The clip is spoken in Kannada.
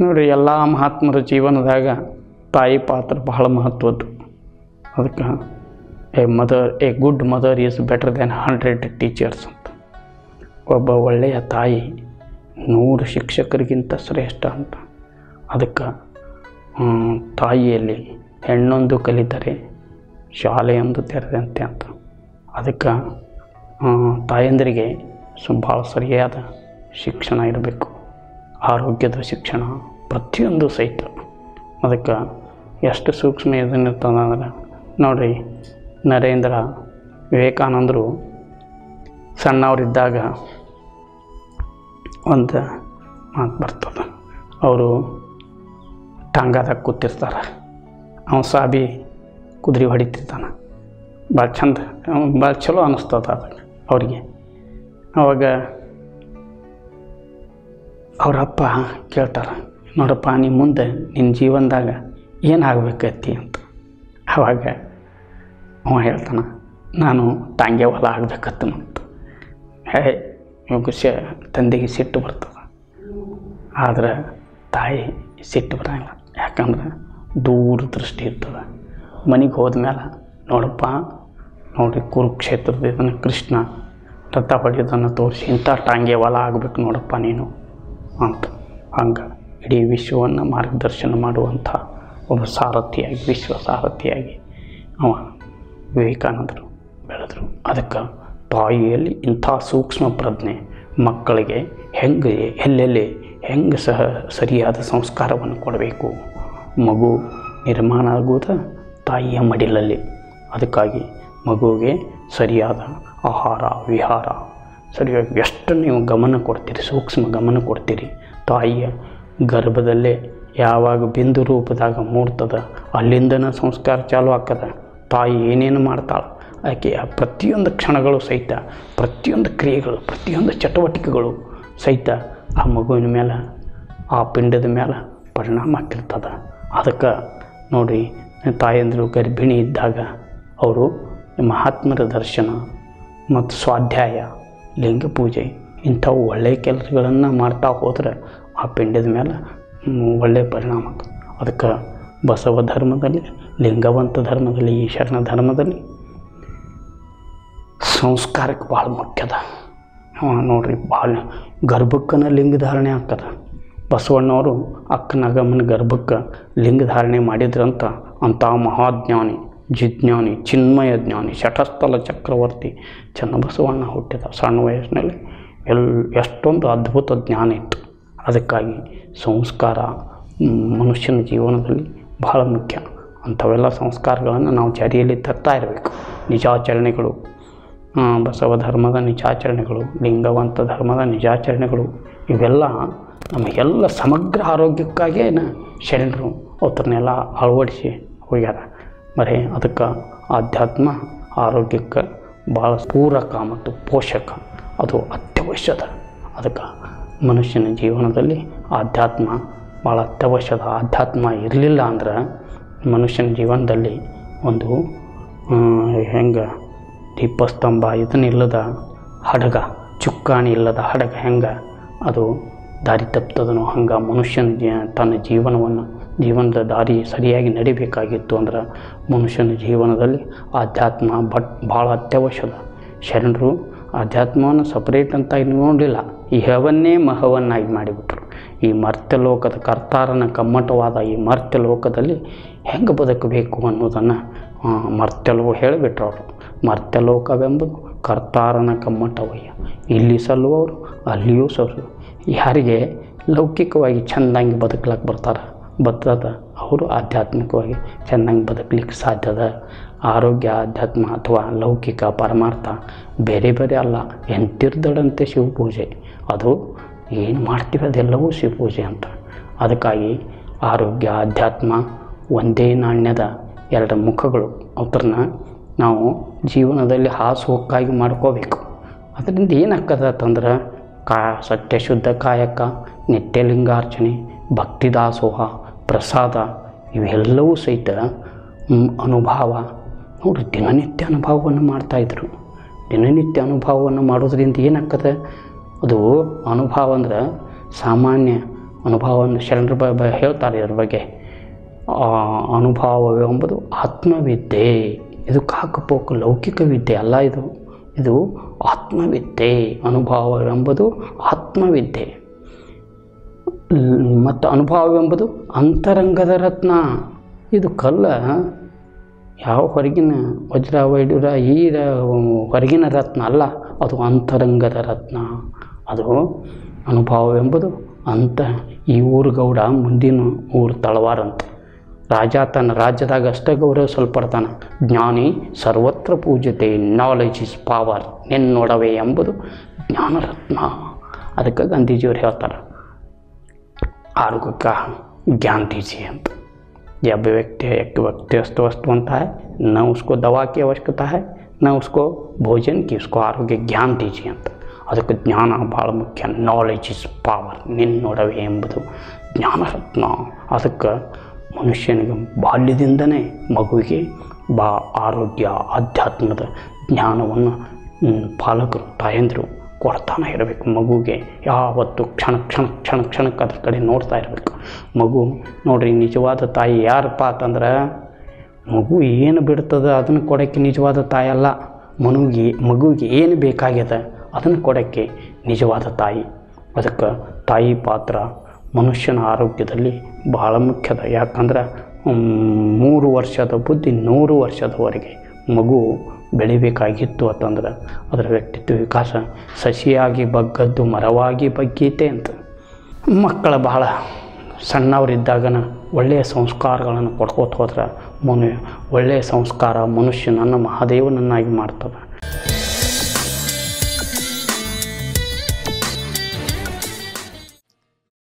ನೋಡಿರಿ ಎಲ್ಲ ಮಹಾತ್ಮರ ಜೀವನದಾಗ ತಾಯಿ ಪಾತ್ರ ಬಹಳ ಮಹತ್ವದ್ದು ಅದಕ್ಕೆ a mother a good mother is better than hundred teachers ಅಂತ ಒಬ್ಬ ಒಳ್ಳೆಯ ತಾಯಿ ನೂರು ಶಿಕ್ಷಕರಿಗಿಂತ ಶ್ರೇಷ್ಠ ಅಂತ ಅದಕ್ಕೆ ಹ್ಮ್, ತಾಯಿಯಲ್ಲಿ ಹೆಣ್ಣೊಂದು ಕಲಿತರೆ ಶಾಲೆಯೊಂದು ತೆರೆದಂತೆ ಅಂತ ಅದಕ್ಕೆ ಹ್ಮ್, ತಾಯಂದಿರಿಗೆ ಸು ಭಾಳ ಸರಿಯಾದ ಶಿಕ್ಷಣ ಇರಬೇಕು ಆರೋಗ್ಯದ ಶಿಕ್ಷಣ ಪ್ರತಿಯೊಂದು ಸಹಿತ ಅದಕ್ಕೆ ಎಷ್ಟು ಸೂಕ್ಷ್ಮ ಇದನ್ನಿರ್ತದಂದ್ರೆ ನೋಡಿರಿ ನರೇಂದ್ರ ವಿವೇಕಾನಂದರು ಸಣ್ಣವರಿದ್ದಾಗ ಒಂದು ಮಾತು ಬರ್ತದೆ ಅವರು ಟಾಂಗಾದಾಗ ಕೂತಿರ್ತಾರೆ ಅವನು ಸಾಬಿ ಕುದುರೆ ಹೊಡಿತಿರ್ತಾನೆ ಭಾಳ ಚಂದ ಭಾಳ ಚಲೋ ಅನ್ನಿಸ್ತದ ಅದು ಅವ್ರಿಗೆ ಅವಾಗ ಅವ್ರ ಅಪ್ಪ ಕೇಳ್ತಾರೆ ನೋಡಪ್ಪ ನೀ ಮುಂದೆ ನಿನ್ನ ಜೀವನದಾಗ ಏನಾಗಬೇಕತ್ತಿ ಅಂತ ಆವಾಗ ಅವ ಹೇಳ್ತಾನೆ ನಾನು ಟಾಂಗೆ ಹೊಲ ಆಗ್ಬೇಕತ್ತನಂತ ಹೇ ಇವಾಗ ಶ ತಂದೆಗೆ ಸಿಟ್ಟು ಬರ್ತದೆ ಆದ್ರೆ ತಾಯಿ ಸಿಟ್ಟು ಬರಂಗಿಲ್ಲ ಯಾಕಂದ್ರೆ ದೂರ ದೃಷ್ಟಿ ಇರ್ತದೆ ಮನೆಗೆ ಹೋದ್ಮೇಲೆ ನೋಡಪ್ಪ ನೋಡಿ ಕುರುಕ್ಷೇತ್ರದ ಇದನ್ನು ಕೃಷ್ಣ ರಥ ಹೊಡೆಯೋದನ್ನು ತೋರಿಸಿ ಇಂಥ ಟಾಂಗೆ ಹೊಲ ಆಗಬೇಕು ನೋಡಪ್ಪ ನೀನು ಅಂತ ಹಂಗೆ ಇಡೀ ವಿಶ್ವವನ್ನು ಮಾರ್ಗದರ್ಶನ ಮಾಡುವಂಥ ಒಬ್ಬ ಸಾರಥಿಯಾಗಿ ವಿಶ್ವ ಸಾರಥಿಯಾಗಿ ಅವ ವಿವೇಕಾನಂದರು ಬೆಳೆದರು ಅದಕ್ಕೆ ತಾಯಿಯಲ್ಲಿ ಇಂಥ ಸೂಕ್ಷ್ಮ ಪ್ರಜ್ಞೆ ಮಕ್ಕಳಿಗೆ ಹೆಂಗೆ ಎಲ್ಲೆಲ್ಲಿ ಹೆಂಗೆ ಸಹ ಸರಿಯಾದ ಸಂಸ್ಕಾರವನ್ನು ಕೊಡಬೇಕು ಮಗು ನಿರ್ಮಾಣ ಆಗುವುದು ತಾಯಿಯ ಮಡಿಲಲ್ಲಿ ಅದಕ್ಕಾಗಿ ಮಗುವಿಗೆ ಸರಿಯಾದ ಆಹಾರ ವಿಹಾರ ಸರಿಯಾಗಿ ಎಷ್ಟು ನೀವು ಗಮನ ಕೊಡ್ತೀರಿ ಸೂಕ್ಷ್ಮ ಗಮನ ಕೊಡ್ತೀರಿ ತಾಯಿಯ ಗರ್ಭದಲ್ಲೇ ಯಾವಾಗ ಬಿಂದು ರೂಪದಾಗ ಮೂಡ್ತದ ಅಲ್ಲಿಂದನೇ ಸಂಸ್ಕಾರ ಚಾಲು ಆಗ್ತದೆ ತಾಯಿ ಏನೇನು ಮಾಡ್ತಾಳೆ ಆಕೆಯ ಪ್ರತಿಯೊಂದು ಕ್ಷಣಗಳು ಸಹಿತ ಪ್ರತಿಯೊಂದು ಕ್ರಿಯೆಗಳು ಪ್ರತಿಯೊಂದು ಚಟುವಟಿಕೆಗಳು ಸಹಿತ ಆ ಮಗುವಿನ ಮೇಲೆ ಆ ಪಿಂಡದ ಮೇಲೆ ಪರಿಣಾಮ ಆಗ್ತಿರ್ತದೆ ಅದಕ್ಕೆ ನೋಡಿ ತಾಯಂದಿರು ಗರ್ಭಿಣಿ ಇದ್ದಾಗ ಅವರು ಮಹಾತ್ಮರ ದರ್ಶನ ಮತ್ತು ಸ್ವಾಧ್ಯಾಯ ಲಿಂಗ ಪೂಜೆ ಇಂಥವು ಒಳ್ಳೆಯ ಕೆಲಸಗಳನ್ನು ಮಾಡ್ತಾ ಹೋದ್ರೆ ಆ ಪಿಂಡದ ಮೇಲೆ ಹ್ಮ್, ಒಳ್ಳೆಯ ಪರಿಣಾಮ ಆಗ್ತದೆ ಅದಕ್ಕೆ ಬಸವ ಧರ್ಮದಲ್ಲಿ ಲಿಂಗವಂತ ಧರ್ಮದಲ್ಲಿ ಈ ಶರಣ ಧರ್ಮದಲ್ಲಿ ಸಂಸ್ಕಾರಕ್ಕೆ ಭಾಳ ಮುಖ್ಯದ ಅವ ನೋಡ್ರಿ ಭಾಳ ಗರ್ಭಕ್ಕನ ಲಿಂಗ ಧಾರಣೆ ಆಗ್ತದೆ ಬಸವಣ್ಣವರು ಅಕ್ಕನಗಮ್ಮನ ಗರ್ಭಕ್ಕೆ ಲಿಂಗ ಧಾರಣೆ ಮಾಡಿದ್ರಂತ ಅಂಥ ಮಹಾಜ್ಞಾನಿ ಜಿಜ್ಞಾನಿ ಚಿನ್ಮಯ ಜ್ಞಾನಿ ಶಟಸ್ಥಲ ಚಕ್ರವರ್ತಿ ಚನ್ನಬಸವಣ್ಣ ಹುಟ್ಟಿದ ಸಣ್ಣ ವಯಸ್ಸಿನಲ್ಲಿ ಎಲ್ ಎಷ್ಟೊಂದು ಅದ್ಭುತ ಜ್ಞಾನ ಇತ್ತು ಅದಕ್ಕಾಗಿ ಸಂಸ್ಕಾರ ಮ್, ಮನುಷ್ಯನ ಜೀವನದಲ್ಲಿ ಬಹಳ ಮುಖ್ಯ ಅಂಥವೆಲ್ಲ ಸಂಸ್ಕಾರಗಳನ್ನು ನಾವು ಜಾರಿಯಲ್ಲಿ ತರ್ತಾ ಇರಬೇಕು ನಿಜಾಚರಣೆಗಳು ಆ, ಬಸವ ಧರ್ಮದ ನಿಜಾಚರಣೆಗಳು ಲಿಂಗವಂತ ಧರ್ಮದ ನಿಜಾಚರಣೆಗಳು ಇವೆಲ್ಲ ನಮಗೆಲ್ಲ ಸಮಗ್ರ ಆರೋಗ್ಯಕ್ಕಾಗೇ ಶರಣರು ಅವತ್ರನ್ನೆಲ್ಲ ಅಳವಡಿಸಿ ಹೋಗ್ಯಾರ ಬರೀ ಅದಕ್ಕೆ ಆಧ್ಯಾತ್ಮ ಆರೋಗ್ಯಕ್ಕೆ ಭಾಳ ಪೂರಕ ಮತ್ತು ಪೋಷಕ ಅದು ಅತ್ಯವಶ್ಯದ ಅದಕ್ಕೆ ಮನುಷ್ಯನ ಜೀವನದಲ್ಲಿ ಆಧ್ಯಾತ್ಮ ಭಾಳ ಅತ್ಯವಶ್ಯದ ಆಧ್ಯಾತ್ಮ ಇರಲಿಲ್ಲ ಅಂದ್ರೆ ಮನುಷ್ಯನ ಜೀವನದಲ್ಲಿ ಒಂದು ಹೆಂಗೆ ದೀಪಸ್ತಂಭ ಇದನ್ನಿಲ್ಲದ ಹಡಗ ಚುಕ್ಕಾಣಿ ಇಲ್ಲದ ಹಡಗ ಹೆಂಗೆ ಅದು ದಾರಿ ತಪ್ತದನೋ ಹಂಗೆ ಮನುಷ್ಯನ ಜೀ ತನ್ನ ಜೀವನವನ್ನು ಜೀವನದ ದಾರಿ ಸರಿಯಾಗಿ ನಡಿಬೇಕಾಗಿತ್ತು ಅಂದ್ರೆ ಮನುಷ್ಯನ ಜೀವನದಲ್ಲಿ ಆಧ್ಯಾತ್ಮ ಬಟ್ ಭಾಳ ಅತ್ಯವಶ್ಯದ ಶರಣರು ಆಧ್ಯಾತ್ಮವನ್ನು ಸಪ್ರೇಟ್ ಅಂತ ಇಲ್ಲಿ ನೋಡಲಿಲ್ಲ ಇಹವನ್ನೇ ಮಹವನ್ನಾಗಿ ಮಾಡಿಬಿಟ್ರು ಈ ಮರ್ತ್ಯಲೋಕದ ಕರ್ತಾರನ ಕಮ್ಮಟವಾದ ಈ ಮರ್ತ್ಯಲೋಕದಲ್ಲಿ ಹೆಂಗೆ ಬದುಕಬೇಕು ಅನ್ನೋದನ್ನು ಮರ್ತ್ಯಲೋ ಹೇಳಿಬಿಟ್ರು ಅವರು ಮರ್ತ್ಯಲೋಕವೆಂಬುದು ಕರ್ತಾರನ ಕಮ್ಮಟವಯ್ಯ ಇಲ್ಲಿ ಸಲ್ಲುವವರು ಅಲ್ಲಿಯೂ ಸರು ಯಾರಿಗೆ ಲೌಕಿಕವಾಗಿ ಚೆಂದಂಗೆ ಬದುಕ್ಲಕ್ಕೆ ಬರ್ತಾರೆ ಬರ್ತದ ಅವರು ಆಧ್ಯಾತ್ಮಿಕವಾಗಿ ಚೆಂದಂಗೆ ಬದುಕಲಿಕ್ಕೆ ಸಾಧ್ಯದ ಆರೋಗ್ಯ ಆಧ್ಯಾತ್ಮ ಅಥವಾ ಲೌಕಿಕ ಪರಮಾರ್ಥ ಬೇರೆ ಬೇರೆ ಅಲ್ಲ ಎಂತಿರ್ದಡಂತೆ ಶಿವಪೂಜೆ ಅದು ಏನು ಮಾಡ್ತೀವಿ ಅದೆಲ್ಲವೂ ಶಿವಪೂಜೆ ಅಂತ ಅದಕ್ಕಾಗಿ ಆರೋಗ್ಯ ಆಧ್ಯಾತ್ಮ ಒಂದೇ ನಾಣ್ಯದ ಎರಡು ಮುಖಗಳು ಅವ್ರನ್ನ ನಾವು ಜೀವನದಲ್ಲಿ ಹಾಸುಹೊಕ್ಕಾಗಿ ಮಾಡ್ಕೋಬೇಕು ಅದರಿಂದ ಏನಾಗ್ತದಂದ್ರೆ ಕಾ ಸತ್ಯ ಶುದ್ಧ ಕಾಯಕ ನಿತ್ಯಲಿಂಗಾರ್ಚನೆ ಭಕ್ತಿ ದಾಸೋಹ ಪ್ರಸಾದ ಇವೆಲ್ಲವೂ ಸಹಿತ ಮ್, ಅನುಭವ ನೋಡಿ ದಿನನಿತ್ಯ ಅನುಭವವನ್ನು ಮಾಡ್ತಾಯಿದ್ರು ದಿನನಿತ್ಯ ಅನುಭವವನ್ನು ಮಾಡೋದ್ರಿಂದ ಏನಾಗ್ತದೆ ಅದು ಅನುಭವ ಅಂದ್ರೆ ಸಾಮಾನ್ಯ ಅನುಭವವನ್ನು ಶರಣರ ಬ ಬ- ಹೇಳ್ತಾರೆ ಇದ್ರ ಬಗ್ಗೆ ಆ ಅನುಭವವೆಂಬುದು ಆತ್ಮವಿದ್ಯೆ ಇದು ಕಾಕಪೋಕು ಲೌಕಿಕ ವಿದ್ಯೆ ಅಲ್ಲ ಇದು ಇದು ಆತ್ಮವಿದ್ಯೆ ಅನುಭವವೆಂಬುದು ಆತ್ಮವಿದ್ಯೆ ಲ್- ಮತ್ತು ಅನುಭವವೆಂಬುದು ಅಂತರಂಗದ ರತ್ನ ಇದು ಕಲ್ಲ ಯಾವ ಹೊರಗಿನ ವಜ್ರ ವೈಡೂರ ಈ ರ- ಹೊರಗಿನ ರತ್ನ ಅಲ್ಲ ಅದು ಅಂತರಂಗದ ರತ್ನ ಅದು ಅನುಭವವೆಂಬುದು ಅಂತ ಈ ಊರು ಗೌಡ ಮುಂದಿನ ಊರು ತಳವಾರ ಅಂತ ರಾಜ ತನ್ನ ರಾಜ್ಯದಾಗ ಅಷ್ಟೇ ಗೌರವಿಸಲ್ಪಡ್ತಾನೆ ಜ್ಞಾನಿ ಸರ್ವತ್ರ ಪೂಜ್ಯತೆ ನಾಲೆಜ್ ಇಸ್ ಪವರ್ ನಿನ್ನೊಡವೆ ಎಂಬುದು ಜ್ಞಾನರತ್ನ ಅದಕ್ಕೆ ಗಾಂಧೀಜಿಯವ್ರು ಹೇಳ್ತಾರೆ आरोग्य का ज्ञान दीजिए ಅಂತ जब व्यक्ति एक व्यक्ति अस्तवस्थ है न उसको दवा की आवश्यकता है न उसको भोजन की उसको आरोग्य ज्ञान दीजिए ಅಂತ ಅದಕ್ಕೆ ಜ್ಞಾನ ಭಾಳ ಮುಖ್ಯ ನಾಲೆಜ್ ಇಸ್ ಪವರ್ ನಿನ್ನೊಡವೆ ಎಂಬುದು ಜ್ಞಾನರತ್ನ ಅದಕ್ಕೆ ಮನುಷ್ಯನಿಗೆ ಬಾಲ್ಯದಿಂದನೇ ಮಗುವಿಗೆ ಬಾ ಆರೋಗ್ಯ ಆಧ್ಯಾತ್ಮದ ಜ್ಞಾನವನ್ನು ಹ್ಮ್, ಪಾಲಕರು ತಾಯಂದಿರು ಕೊಡ್ತಾನೆ ಇರಬೇಕು ಮಗುಗೆ ಯಾವತ್ತು ಕ್ಷಣ ಕ್ಷಣ ಕ್ಷಣ ಕ್ಷಣಕ್ಕೆ ಅದ್ರ ಕಡೆ ನೋಡ್ತಾ ಇರಬೇಕು ಮಗು ನೋಡ್ರಿ ನಿಜವಾದ ತಾಯಿ ಯಾರಪ್ಪ ಅಂತಂದ್ರೆ ಮಗು ಏನು ಬಿಡ್ತದ ಅದನ್ನು ಕೊಡೋಕ್ಕೆ ನಿಜವಾದ ತಾಯಿ ಅಲ್ಲ ಮನುಗೆ ಮಗುವಿಗೆ ಏನು ಬೇಕಾಗ್ಯದ ಅದನ್ನು ಕೊಡೋಕ್ಕೆ ನಿಜವಾದ ತಾಯಿ ಅದಕ್ಕೆ ತಾಯಿ ಪಾತ್ರ ಮನುಷ್ಯನ ಆರೋಗ್ಯದಲ್ಲಿ ಬಹಳ ಮುಖ್ಯದ ಯಾಕಂದ್ರೆ ಹ್ಮ್, ಮೂರು ವರ್ಷದ ಬುದ್ಧಿ ನೂರು ವರ್ಷದವರೆಗೆ ಮಗು ಬೆಳಿಬೇಕಾಗಿತ್ತು ಅಂತಂದ್ರೆ ಅದರ ವ್ಯಕ್ತಿತ್ವ ವಿಕಾಸ ಸಸಿಯಾಗಿ ಬಗ್ಗದ್ದು ಮರವಾಗಿ ಬಗ್ಗೀತೆ ಅಂತ ಮಕ್ಕಳ ಬಹಳ ಸಣ್ಣವರಿದ್ದಾಗನ ಒಳ್ಳೆಯ ಸಂಸ್ಕಾರಗಳನ್ನು ಕೊಡ್ಕೋತ ಹೋದ್ರೆ ಮನು ಒಳ್ಳೆಯ ಸಂಸ್ಕಾರ ಮನುಷ್ಯನನ್ನು ಮಹಾದೇವನನ್ನಾಗಿ ಮಾಡ್ತದೆ